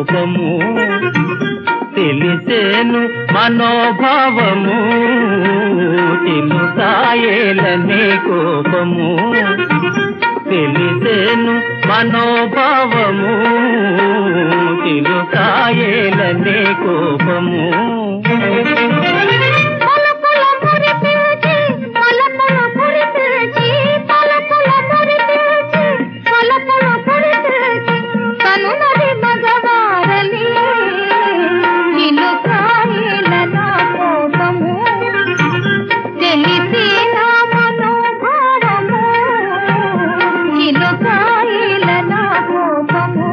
కోపము తెలిసేను మనోభావము చిలుకాయేలనే కోపము తెలిసేను మనోభావము చిలుకాయేలనే కోపము పలుకుల మురిపిల్చి, పలుకుల మురిపిల్చి, పలుకుల మురిపిల్చి, పలుకుల మురిపిల్చి, కనుమరి మగవారలి, చిలుకాయల నా కోపము, తెలిసి నా మనోభావము, చిలుకాయల నా కోపము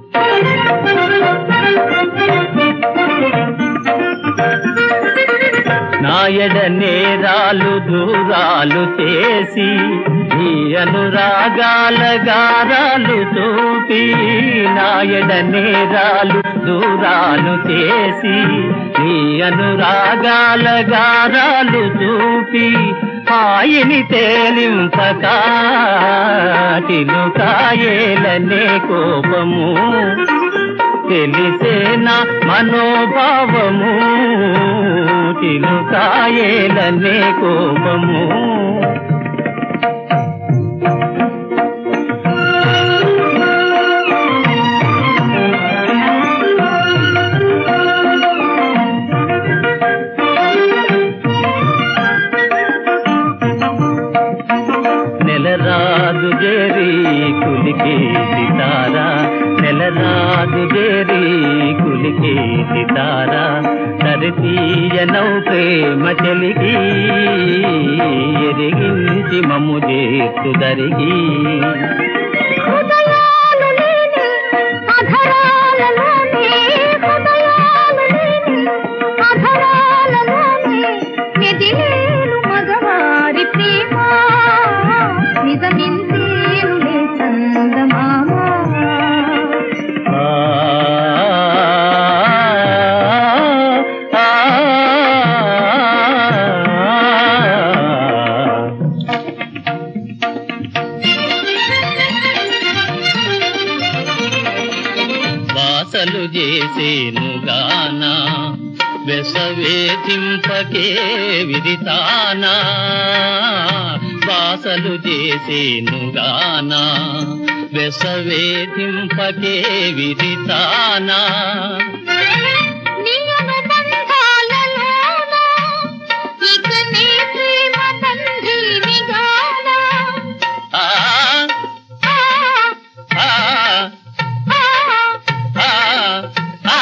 నాయడ నేరాలు దూరాలు చేసి నీ అనురాగాల గారాలు చూపి నాయడ నేరాలు దూరాలు చేసి నీ అనురాగాల గారాలు చూపి హాయిని తేలింపక చిలుకాయేలనే కోపము తెలిసేనా మనోభావము చిలుకాయేలనే కోపము నెలరాజు జేరి కులికే సితారా నెలరాజు జేరి కులికే సితారా తరతీయనౌ ప్రేమ చెలిగి ఎరిగించి మము చేస్తు దరిగి హృదయాలు లేని అధరాలలోని హృదయాలు లేని అధరాలలోని మెదిలేలు మగవారి ప్రేమ నిజమిందేనులే చందమామ ఆ ఆ, ఆ. వాసలు చేసేను గానా వెసవేధింపకే విదితానా వాసలు చేసేను గానా వెసవేధింపకే విదితానా నియమ బంధాలలోన ఇక నీ ప్రేమ బంధీనిగాన ఆ ఆ, ఆ ఆ, ఆ ఆ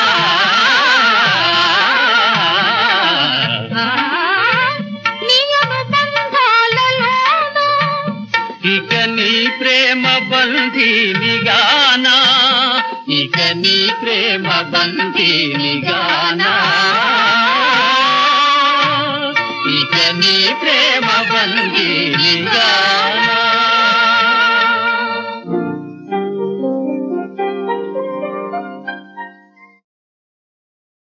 ఆ, నియమ బంధాలలోన ఇక నీ ప్రేమ బంధీనిగానా ఇక నీ ప్రేమ బంధీనిగానా ఇక నీ ప్రేమ బంధీనిగానా